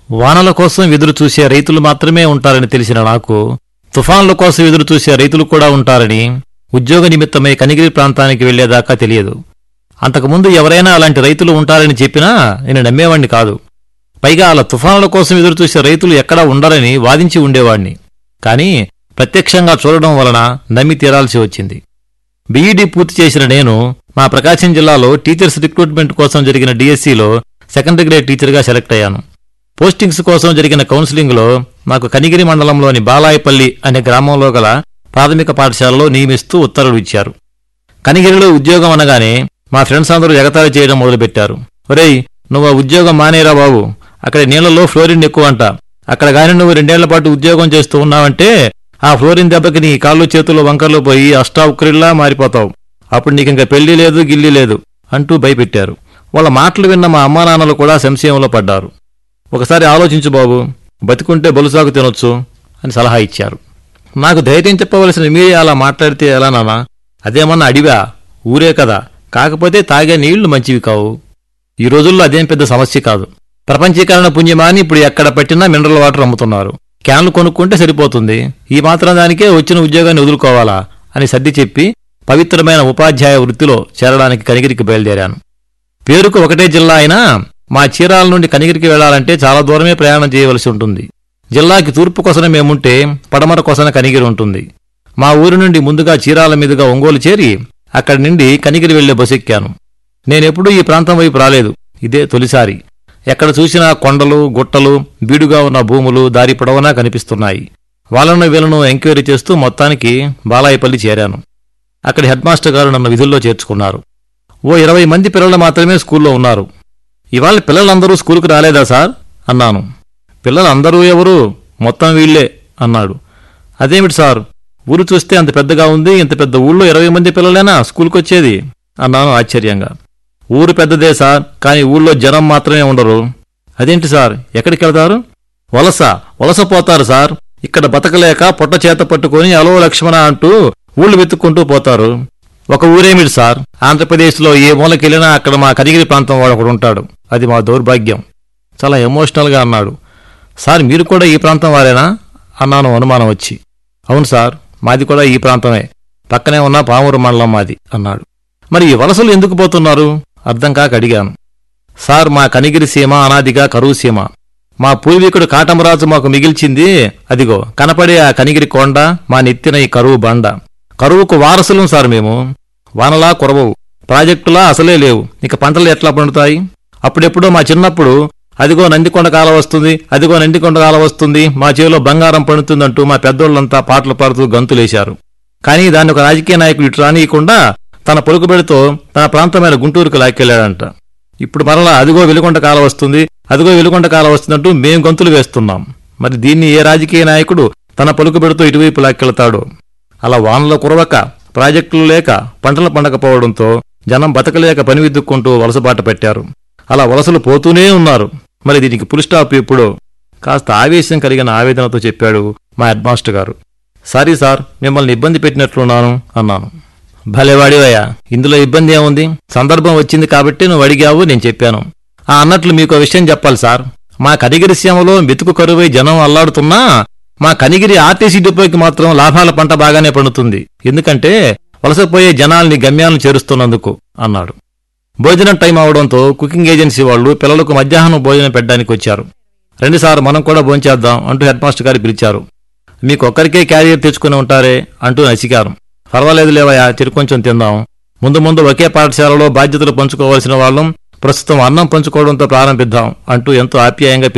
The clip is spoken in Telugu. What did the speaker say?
వానల కోసం ఎదురు చూసే రైతులు మాత్రమే ఉంటారని తెలిసిన నాకు తుఫాన్ల కోసం ఎదురు చూసే రైతులు కూడా ఉంటారని ఉద్యోగ నిమిత్తమై కనిగిరి ప్రాంతానికి వెళ్లేదాకా తెలియదు అంతకుముందు ఎవరైనా అలాంటి రైతులు ఉంటారని చెప్పినా నేను నమ్మేవాణ్ణి కాదు పైగా అలా తుఫానుల కోసం ఎదురు చూసే రైతులు ఎక్కడా ఉండరని వాదించి ఉండేవాణ్ణి కానీ ప్రత్యక్షంగా చూడడం వలన నమ్మి తీరాల్సి వచ్చింది బీఈడీ పూర్తి చేసిన నేను మా ప్రకాశం జిల్లాలో టీచర్స్ రిక్రూట్మెంట్ కోసం జరిగిన డిఎస్సిలో సెకండరీ గ్రేడ్ టీచర్గా సెలెక్ట్ అయ్యాను పోస్టింగ్స్ కోసం జరిగిన కౌన్సిలింగ్లో నాకు కనిగిరి మండలంలోని బాలాయపల్లి అనే గ్రామంలో గల ప్రాథమిక పాఠశాలలో నియమిస్తూ ఉత్తర్వులు ఇచ్చారు కనిగిరిలో ఉద్యోగం అనగానే మా ఫ్రెండ్స్ అందరూ ఎగతాళి చేయడం మొదలుపెట్టారు ఒరేయ్ నువ్వు ఆ ఉద్యోగం మానేరా బాబు అక్కడ నీళ్లలో ఫ్లోరిన్ ఎక్కువ అంట అక్కడ గాని నువ్వు రెండేళ్ల పాటు ఉద్యోగం చేస్తూ ఉన్నావంటే ఆ ఫ్లోరిన్ దెబ్బకి నీ కాళ్ళు చేతులు వంకర్లు పోయి అష్టావుక్రిల్లా మారిపోతావు అప్పుడు నీకు ఇంకా పెళ్లి లేదు గిల్లి లేదు అంటూ భయపెట్టారు వాళ్ళ మాటలు విన్న మా అమ్మా నాన్నలు కూడా సంశయంలో పడ్డారు ఒకసారి ఆలోచించు బాబు బతికుంటే బొలుసాకు తినొచ్చు అని సలహా ఇచ్చారు నాకు ధైర్యం చెప్పవలసిన మీరే అలా మాట్లాడితే ఎలా నాన్న అదేమన్నా అడివా ఊరే కదా కాకపోతే తాగే నీళ్లు మంచివి కావు ఈ రోజుల్లో అదేం పెద్ద సమస్య కాదు ప్రపంచీకరణ పుణ్యమాని ఇప్పుడు ఎక్కడ పట్టినా మినరల్ వాటర్ అమ్ముతున్నారు క్యాన్లు కొనుక్కుంటే సరిపోతుంది ఈ మాత్రం దానికే వచ్చిన ఉద్యోగాన్ని వదులుకోవాలా అని సర్ది చెప్పి పవిత్రమైన ఉపాధ్యాయ వృత్తిలో చేరడానికి కనిగిరికి బయలుదేరాను పేరుకు ఒకటే జిల్లా అయినా మా చీరాల నుండి కనిగిరికి వెళ్లాలంటే చాలా దూరమే ప్రయాణం చేయవలసి ఉంటుంది జిల్లాకి తూర్పు కొసన మేముంటే పడమర కొసన కనిగిరి ఉంటుంది మా ఊరి నుండి ముందుగా చీరాల మీదుగా ఒంగోలు చేరి అక్కడి నుండి కనిగిరి వెళ్లే బస్సు ఎక్కాను నేనెప్పుడూ ఈ ప్రాంతం వైపు రాలేదు ఇదే తొలిసారి ఎక్కడ చూసినా కొండలు గుట్టలు బీడుగా ఉన్న భూములు దారి పొడవునా కనిపిస్తున్నాయి వాళ్ళను వీళ్ళను ఎంక్వైరీ చేస్తూ మొత్తానికి బాలాయపల్లి చేరాను అక్కడి హెడ్ మాస్టర్ గారు నన్ను విధుల్లో చేర్చుకున్నారు ఓ ఇరవై మంది పిల్లలు మాత్రమే స్కూల్లో ఉన్నారు ఇవాళ పిల్లలందరూ స్కూలుకు రాలేదా సార్ అన్నాను పిల్లలందరూ ఎవరు మొత్తం వీళ్ళే అన్నాడు అదేమిటి సార్ ఊరు చూస్తే అంత పెద్దగా ఉంది ఇంత పెద్ద ఊళ్ళో ఇరవై మంది పిల్లలేనా స్కూల్కి వచ్చేది అన్నాను ఆశ్చర్యంగా ఊరు పెద్దదే సార్ కానీ ఊళ్ళో జనం మాత్రమే ఉండరు అదేంటి సార్ ఎక్కడికి వెళ్తారు వలస వలస పోతారు సార్ ఇక్కడ బతకలేక పొట్ట చేత పట్టుకొని అలో లక్ష్మణ అంటూ ఊళ్ళు వెతుక్కుంటూ పోతారు ఒక ఊరేమిటి సార్ ఆంధ్రప్రదేశ్లో ఏ మూలకెళ్ళినా అక్కడ మా కనిగిరి ప్రాంతం వాడు ఒకడు ఉంటాడు అది మా దౌర్భాగ్యం చాలా ఎమోషనల్గా అన్నాడు సార్ మీరు కూడా ఈ ప్రాంతం వారేనా అన్నాను అనుమానం వచ్చి అవును సార్ మాది కూడా ఈ ప్రాంతమే పక్కనే ఉన్న పామూరు మండలం మాది అన్నాడు మరి ఈ వలసలు ఎందుకు పోతున్నారు అర్థం కాక అడిగాను సార్ మా కనిగిరి సీమ అనాదిగా కరువు సీమ మా పూర్వీకుడు కాటమరాజు మాకు మిగిల్చింది అదిగో కనపడే ఆ కనిగిరి కొండ మా నెత్తిన ఈ కరువు బండ కరువుకు వారసులం సార్ మేము వానలా కురవవు ప్రాజెక్టులా అసలే లేవు ఇక పంటలు ఎట్లా పండుతాయి అప్పుడెప్పుడో మా చిన్నప్పుడు అదిగో నందికొండ కాలం వస్తుంది అదిగో నందికొండ కాలం వస్తుంది మా చేలో బంగారం పండుతుందంటూ మా పెద్దోళ్ళంతా పాటలు పాడుతూ గంతులేశారు కానీ దాన్ని ఒక రాజకీయ నాయకుడు ఇటు రానియకుండా తన పొలుకుబడితో తన ప్రాంతమైన గుంటూరుకు లాక్కెళ్లాడంట ఇప్పుడు మరలా అదిగో వెలుగొండ కాలం వస్తుంది అదిగో వెలుగొండ కాలం వస్తుందంటూ మేం గంతులు వేస్తున్నాం మరి దీన్ని ఏ రాజకీయ నాయకుడు తన పలుకుబడితో ఇటువైపు లాక్కెళ్తాడో అలా వానలు కురవక ప్రాజెక్టులు లేక పంటలు పండకపోవడంతో జనం బతకలేక పని విద్దుక్కుంటూ వలసబాట పెట్టారు అలా వలసలు పోతూనే ఉన్నారు మరి దీనికి పులి స్టాప్ ఎప్పుడో కాస్త ఆవేశం కలిగిన ఆవేదనతో చెప్పాడు మా హెడ్ మాస్టర్ గారు సారీ సార్ మిమ్మల్ని ఇబ్బంది పెట్టినట్లున్నాను అన్నాను భలేవాడివయ్యా ఇందులో ఇబ్బంది ఏముంది సందర్భం వచ్చింది కాబట్టి నువ్వు అడిగావు నేను చెప్పాను ఆ అన్నట్లు మీకు ఓ విషయం చెప్పాలి సార్ మా కనిగిరి సీమలో మెతుకు కరువై జనం అల్లాడుతున్నా మా కనిగిరి ఆర్టీసీ డిపోకి మాత్రం లాభాల పంట బాగానే పండుతుంది ఎందుకంటే వలసపోయే జనాల్ని గమ్యాలను చేరుస్తున్నందుకు అన్నాడు భోజనం టైం అవడంతో కుకింగ్ ఏజెన్సీ వాళ్ళు పిల్లలకు మధ్యాహ్నం భోజనం పెట్టడానికి వచ్చారు రండి సార్ మనం కూడా భోంచేద్దాం అంటూ హెడ్ మాస్టర్ గారు పిలిచారు మీకు ఒక్కరికే క్యారియర్ తెచ్చుకుని ఉంటారే అంటూ నసికారు పర్వాలేదు లేవయ్యా తిరు కొంచెం తిందాం ముందు ముందు ఒకే పాఠశాలలో బాధ్యతలు పంచుకోవాల్సిన వాళ్ళం ప్రస్తుతం అన్నం పంచుకోవడంతో ప్రారంభిద్దాం అంటూ ఎంతో ఆప్యాయంగా